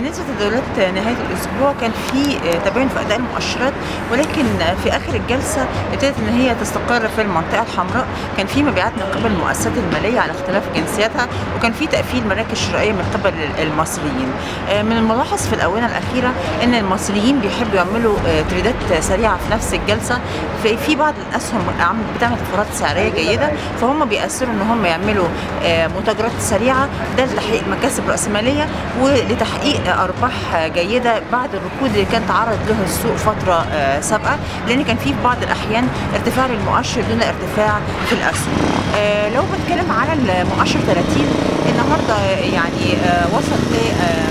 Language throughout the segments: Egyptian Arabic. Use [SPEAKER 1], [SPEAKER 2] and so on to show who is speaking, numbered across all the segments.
[SPEAKER 1] بالنسبه لتداولات نهايه الاسبوع كان في تباين في اداء المؤشرات ولكن في اخر الجلسه ابتدت ان هي تستقر في المنطقه الحمراء كان في مبيعات من قبل المؤسسات الماليه على اختلاف جنسياتها وكان في تقفيل مراكز شرائيه من قبل المصريين من الملاحظ في الاونه الاخيره ان المصريين بيحبوا يعملوا تريدات سريعه في نفس الجلسه في, في بعض الاسهم بتعمل طفرات سعريه جيده فهم بيأثروا ان هم يعملوا متاجرات سريعه ده لتحقيق مكاسب راسماليه ولتحقيق ارباح جيده بعد الركود اللي كان تعرض له السوق فتره سابقه لان كان في بعض الاحيان ارتفاع للمؤشر دون ارتفاع في الاسهم لو بتكلم على المؤشر 30 النهارده يعني وصل ل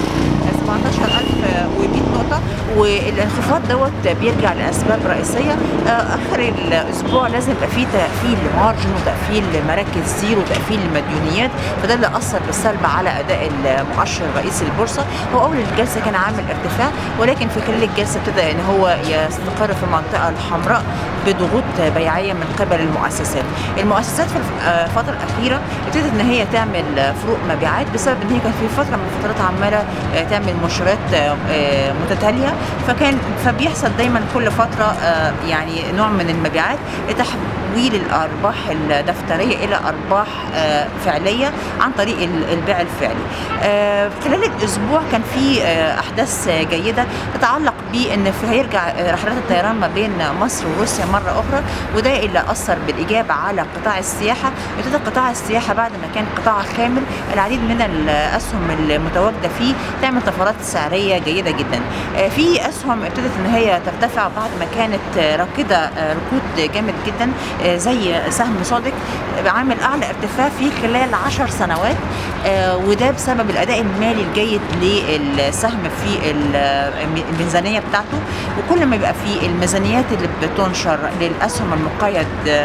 [SPEAKER 1] 17100 نقطة والانخفاض دوت بيرجع لأسباب رئيسية آخر الأسبوع لازم يبقى فيه تقفيل مارجن وتقفيل مراكز زيرو وتقفيل المديونيات فده اللي أثر بالسلب على أداء المؤشر الرئيسي البورصة هو أول الجلسة كان عامل ارتفاع ولكن في خلال الجلسة ابتدى إن هو يستقر في المنطقة الحمراء بضغوط بيعية من قبل المؤسسات المؤسسات في الفترة الأخيرة ابتدت إن هي تعمل فروق مبيعات بسبب إن هي كان في فترة من الفترات عمالة تعمل مؤشرات متتاليه فكان فبيحصل دايما كل فتره يعني نوع من المبيعات لتحويل الارباح الدفتريه الى ارباح فعليه عن طريق البيع الفعلي. خلال الاسبوع كان في احداث جيده تتعلق بان هيرجع رحلات الطيران ما بين مصر وروسيا مره اخرى وده اللي اثر بالايجاب على قطاع السياحه ابتدى قطاع السياحه بعد ما كان قطاع خامل العديد من الاسهم المتواجده فيه تعمل طفرات سعريه جيده جدا في اسهم ابتدت ان هي ترتفع بعد ما كانت راكده ركود جامد جدا زي سهم صادق عامل اعلى ارتفاع في خلال 10 سنوات وده بسبب الاداء المالي الجيد للسهم في الميزانيه بتاعته وكل ما يبقى في الميزانيات اللي بتنشر للاسهم المقيد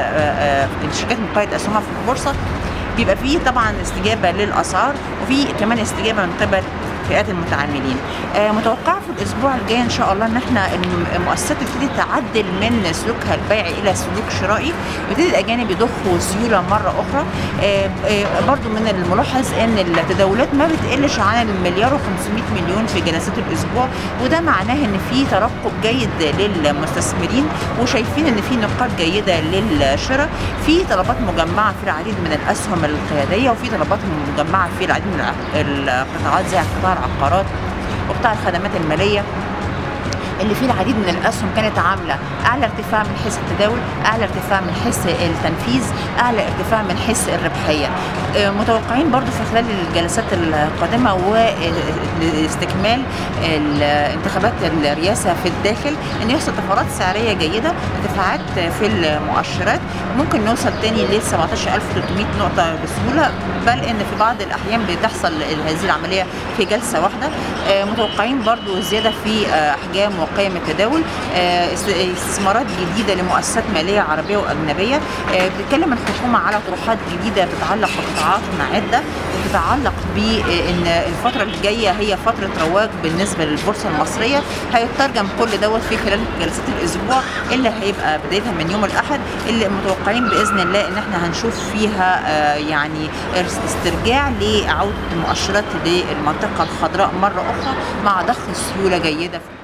[SPEAKER 1] الشركات المقيد اسهمها في البورصه بيبقى فيه طبعا استجابه للاسعار وفي كمان استجابه من قبل فئات المتعاملين آه متوقع في الاسبوع الجاي ان شاء الله ان احنا المؤسسات تبتدي تعدل من سلوكها البيعي الى سلوك شرائي يبتدي الاجانب يضخوا سيوله مره اخرى آه آه برضو من الملاحظ ان التداولات ما بتقلش عن المليار و500 مليون في جلسات الاسبوع وده معناه ان في ترقب جيد للمستثمرين وشايفين ان في نقاط جيده للشراء في طلبات مجمعه في العديد من الاسهم القياديه وفي طلبات مجمعه في العديد من القطاعات زي قطاع العقارات وقطاع الخدمات الماليه اللي فيه العديد من الاسهم كانت عامله اعلى ارتفاع من حيث التداول، اعلى ارتفاع من حيث التنفيذ، اعلى ارتفاع من حيث الربحيه. متوقعين برضو في خلال الجلسات القادمه واستكمال انتخابات الرئاسه في الداخل ان يحصل طفرات سعريه جيده، ارتفاعات في المؤشرات ممكن نوصل تاني ل 17300 نقطه بسهوله بل ان في بعض الاحيان بتحصل هذه العمليه في جلسه واحده. متوقعين برضو زياده في احجام وقيم التداول استثمارات جديدة لمؤسسات مالية عربية وأجنبية بتتكلم الحكومة على طروحات جديدة تتعلق بقطاعات عدة وتتعلق بأن الفترة الجاية هي فترة رواج بالنسبة للبورصة المصرية هيترجم كل دوت في خلال جلسات الأسبوع اللي هيبقى بدايتها من يوم الأحد اللي متوقعين بإذن الله إن احنا هنشوف فيها يعني استرجاع لعودة المؤشرات للمنطقة الخضراء مرة أخرى مع ضخ سيولة جيدة في